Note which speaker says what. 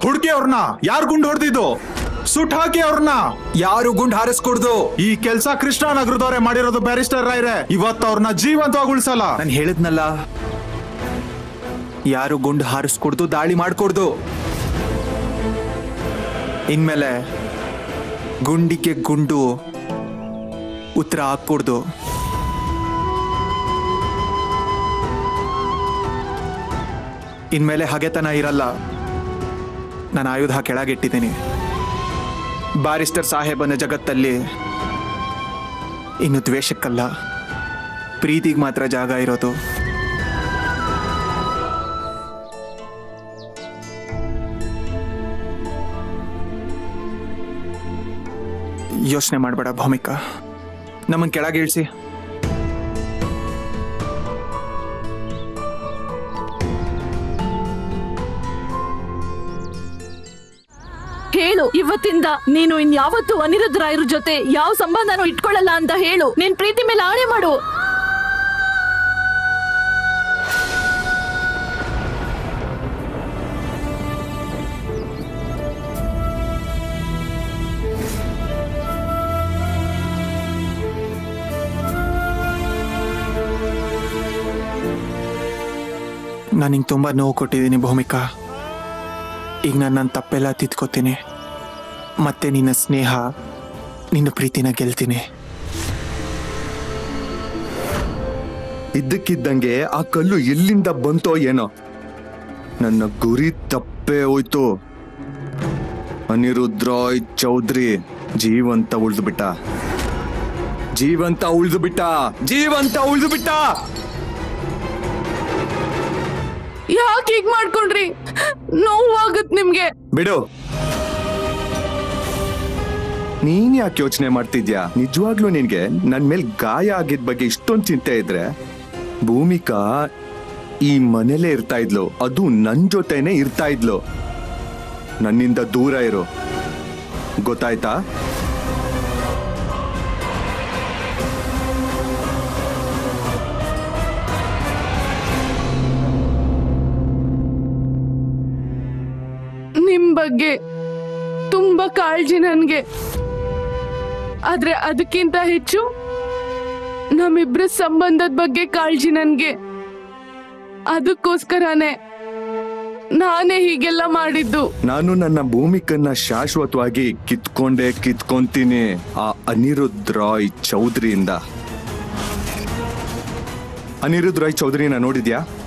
Speaker 1: ಹುಡುಗಿ ಅವ್ರನ್ನ ಯಾರು ಗುಂಡು ಹೊಡೆದಿದ್ದು ಸುಟ್ ಹಾಕಿ ಅವ್ರನ್ನ
Speaker 2: ಯಾರು ಗುಂಡ್ ಹಾರಿಸ್ಕೊಡ್ದು
Speaker 1: ಈ ಕೆಲ್ಸ ಕೃಷ್ಣನಗರದವ್ರೆ ಮಾಡಿರೋದು ಬ್ಯಾರಿಸ್ಟರ್ ರಾಯ್ರೆ ಇವತ್ತು ಅವ್ರನ್ನ ಜೀವಂತವಾಗಿ ಉಳಿಸಲ್ಲ
Speaker 2: ನಾನು ಹೇಳಿದ್ನಲ್ಲ ಯಾರು ಗುಂಡು ಹಾರಿಸ್ಕೊಡ್ದು ದಾಳಿ ಮಾಡ್ಕೊಡ್ದು ಇನ್ಮೇಲೆ ಗುಂಡಿಗೆ ಗುಂಡು ಉತ್ತರ ಹಾಕ್ಕೊಡ್ದು ಇನ್ಮೇಲೆ ಹಗೆತನ ಇರಲ್ಲ ನಾನು ಆಯುಧ ಕೆಳಗಿಟ್ಟಿದ್ದೀನಿ ಬಾರಿಸ್ಟರ್ ಸಾಹೇಬನ ಜಗತ್ತಲ್ಲಿ ಇನ್ನು ದ್ವೇಷಕ್ಕಲ್ಲ ಪ್ರೀತಿಗೆ ಮಾತ್ರ ಜಾಗ ಇರೋದು ಯೋಚನೆ ಮಾಡಬೇಡ ಭೌಮಿಕಾ ನಮ್ಮನ್ನು ಕೆಳಗಿಳಿಸಿ
Speaker 3: ಹೇಳು ಇವತ್ತಿಂದ ನೀನು ಇನ್ಯಾವತ್ತೂ ಅನಿರುದ್ಧ ರಾಯರ ಜೊತೆ ಯಾವ ಸಂಬಂಧನೂ ಇಟ್ಕೊಳ್ಳಲ್ಲ ಅಂತ ಹೇಳು ನಿನ್ ಪ್ರೀತಿ ಮೇಲೆ ಆಣೆ ಮಾಡು
Speaker 2: ನಾನು ನಿಂಗೆ ತುಂಬ ನೋವು ಕೊಟ್ಟಿದ್ದೀನಿ ಭೌಮಿಕಾ ಈಗ ನಾನು ನನ್ನ ತಪ್ಪೆಲ್ಲ ತಿದ್ಕೋತೀನಿ ಮತ್ತೆ ನಿನ್ನ ಸ್ನೇಹ ನಿನ್ನ ಪ್ರೀತಿನ ಗೆಲ್ತೀನಿ
Speaker 4: ಇದ್ದಕ್ಕಿದ್ದಂಗೆ ಆ ಕಲ್ಲು ಎಲ್ಲಿಂದ ಬಂತೋ ಏನೋ ನನ್ನ ಗುರಿ ತಪ್ಪೇ ಹೋಯ್ತು ಅನಿರುದ್ಧ ರಾಯ್ ಚೌಧರಿ ಜೀವಂತ ಉಳಿದು ಬಿಟ್ಟ ಜೀವಂತ ಉಳಿದು ಬಿಟ್ಟ ಜೀವಂತ ಉಳಿದು ಬಿಟ್ಟ
Speaker 3: ಯಾಕೆ ಹೀಗ್ ಮಾಡ್ಕೊಂಡ್ರಿ ನೋವಾಗತ್ ನಿಮ್ಗೆ
Speaker 4: ಬಿಡು ನೀನ್ ಯಾಕೆ ಯೋಚನೆ ಮಾಡ್ತಿದ್ಯಾ ನಿಜವಾಗ್ಲೂ ನಿನ್ಗೆ ನನ್ ಮೇಲೆ ಗಾಯ ಆಗಿದ್ ಬಗ್ಗೆ ಇಷ್ಟೊಂದು ಚಿಂತೆ ಇದ್ರೆ ಭೂಮಿಕಾ ಈ ಮನೇಲೇ ಇರ್ತಾ ಇದ್ಲು ಅದು ನನ್ ಜೊತೆನೆ ಇರ್ತಾ ಇದ್ಲು ನನ್ನಿಂದ ದೂರ ಇರು ಗೊತ್ತಾಯ್ತಾ
Speaker 3: ನಿಮ್ ಬಗ್ಗೆ ತುಂಬಾ ಕಾಳಜಿ ನನ್ಗೆ ಆದ್ರೆ ಅದಕ್ಕಿಂತ ಹೆಚ್ಚು ನಮ್ಮಿಬ್ರ ಸಂಬಂಧದ ಬಗ್ಗೆ ಕಾಳಜಿ ನನ್ಗೆ ಅದಕ್ಕೋಸ್ಕರನೇ ನಾನೇ ಹೀಗೆಲ್ಲ ಮಾಡಿದ್ದು
Speaker 4: ನಾನು ನನ್ನ ಭೂಮಿಕನ್ನ ಶಾಶ್ವತವಾಗಿ ಕಿತ್ಕೊಂಡೇ ಕಿತ್ಕೊಂತೀನಿ ಆ ಅನಿರುದ್ಧ ರಾಯ್ ಚೌಧರಿಯಿಂದ ಅನಿರುದ್ಧ ರಾಯ್ ಚೌಧರಿನ ನೋಡಿದ್ಯಾ